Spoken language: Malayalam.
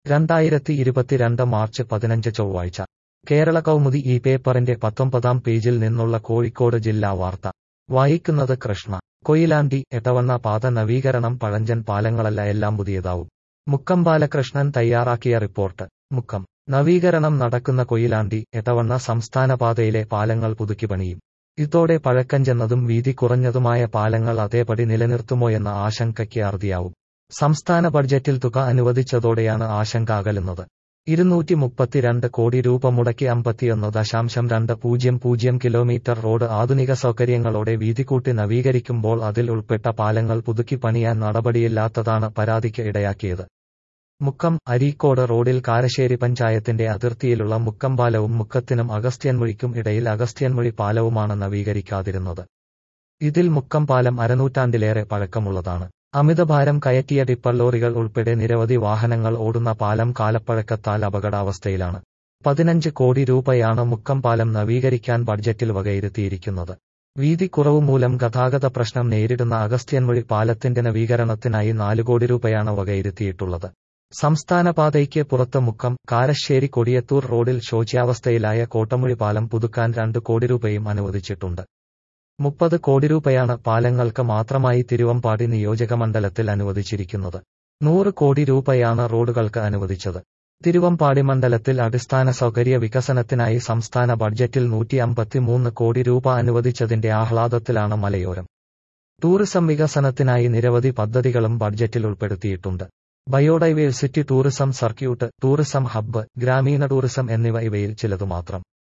രണ്ടായിരത്തി ഇരുപത്തിരണ്ട് മാർച്ച് പതിനഞ്ച് ചൊവ്വാഴ്ച കേരള കൗമുദി ഈ പേപ്പറിന്റെ പത്തൊമ്പതാം പേജിൽ നിന്നുള്ള കോഴിക്കോട് ജില്ലാ വാർത്ത വായിക്കുന്നത് കൃഷ്ണ കൊയിലാണ്ടി എട്ടവണ്ണ പാത നവീകരണം പഴഞ്ചൻ പാലങ്ങളല്ല എല്ലാം പുതിയതാവും മുക്കം ബാലകൃഷ്ണൻ തയ്യാറാക്കിയ റിപ്പോർട്ട് മുക്കം നവീകരണം നടക്കുന്ന കൊയിലാണ്ടി എട്ടവണ്ണ സംസ്ഥാന പാതയിലെ പാലങ്ങൾ പുതുക്കി പണിയും ഇതോടെ പഴക്കം ചെന്നതും വീതി കുറഞ്ഞതുമായ പാലങ്ങൾ അതേപടി നിലനിർത്തുമോയെന്ന ആശങ്കയ്ക്ക് അറുതിയാവും സംസ്ഥാന ബഡ്ജറ്റിൽ തുക അനുവദിച്ചതോടെയാണ് ആശങ്ക അകലുന്നത് ഇരുന്നൂറ്റി മുപ്പത്തിരണ്ട് കോടി രൂപ മുടക്കി അമ്പത്തിയൊന്ന് ദശാംശം രണ്ട് പൂജ്യം പൂജ്യം കിലോമീറ്റർ റോഡ് ആധുനിക സൗകര്യങ്ങളോടെ വീതികൂട്ടി നവീകരിക്കുമ്പോൾ അതിൽ ഉൾപ്പെട്ട പാലങ്ങൾ പുതുക്കി പണിയാൻ നടപടിയില്ലാത്തതാണ് പരാതിക്ക് ഇടയാക്കിയത് മുക്കം അരീക്കോട് റോഡിൽ കാരശ്ശേരി പഞ്ചായത്തിന്റെ അതിർത്തിയിലുള്ള മുക്കം പാലവും മുക്കത്തിനും അഗസ്ത്യൻമൊഴിക്കും ഇടയിൽ അഗസ്ത്യൻമൊഴി പാലവുമാണ് നവീകരിക്കാതിരുന്നത് ഇതിൽ മുക്കം പാലം അരനൂറ്റാണ്ടിലേറെ പഴക്കമുള്ളതാണ് അമിതഭാരം കയറ്റിയ ടിപ്പർ ലോറികൾ ഉൾപ്പെടെ നിരവധി വാഹനങ്ങൾ ഓടുന്ന പാലം കാലപ്പഴക്കത്താൽ അപകടാവസ്ഥയിലാണ് പതിനഞ്ച് കോടി രൂപയാണ് മുക്കം പാലം നവീകരിക്കാൻ ബഡ്ജറ്റിൽ വകയിരുത്തിയിരിക്കുന്നത് വീതി കുറവ് മൂലം ഗതാഗത പ്രശ്നം നേരിടുന്ന അഗസ്ത്യൻമൊഴി പാലത്തിന്റെ നവീകരണത്തിനായി നാല് കോടി രൂപയാണ് വകയിരുത്തിയിട്ടുള്ളത് സംസ്ഥാന പാതയ്ക്ക് പുറത്ത് മുക്കം കാരശ്ശേരി കൊടിയത്തൂർ റോഡിൽ ശോച്യാവസ്ഥയിലായ കോട്ടമൊഴി പാലം പുതുക്കാൻ രണ്ട് കോടി രൂപയും അനുവദിച്ചിട്ടുണ്ട് മുപ്പത് കോടി രൂപയാണ് പാലങ്ങൾക്ക് മാത്രമായി തിരുവമ്പാടി നിയോജകമണ്ഡലത്തിൽ അനുവദിച്ചിരിക്കുന്നത് നൂറ് കോടി രൂപയാണ് റോഡുകൾക്ക് അനുവദിച്ചത് തിരുവമ്പാടി മണ്ഡലത്തിൽ അടിസ്ഥാന സൗകര്യ വികസനത്തിനായി സംസ്ഥാന ബഡ്ജറ്റിൽ നൂറ്റി അമ്പത്തിമൂന്ന് കോടി രൂപ അനുവദിച്ചതിന്റെ ആഹ്ലാദത്തിലാണ് മലയോരം ടൂറിസം വികസനത്തിനായി നിരവധി പദ്ധതികളും ബഡ്ജറ്റിൽ ഉൾപ്പെടുത്തിയിട്ടുണ്ട് biodiversity tourism circuit tourism hub ഗ്രാമീണ ടൂറിസം എന്നിവ ഇവയിൽ ചിലതു മാത്രം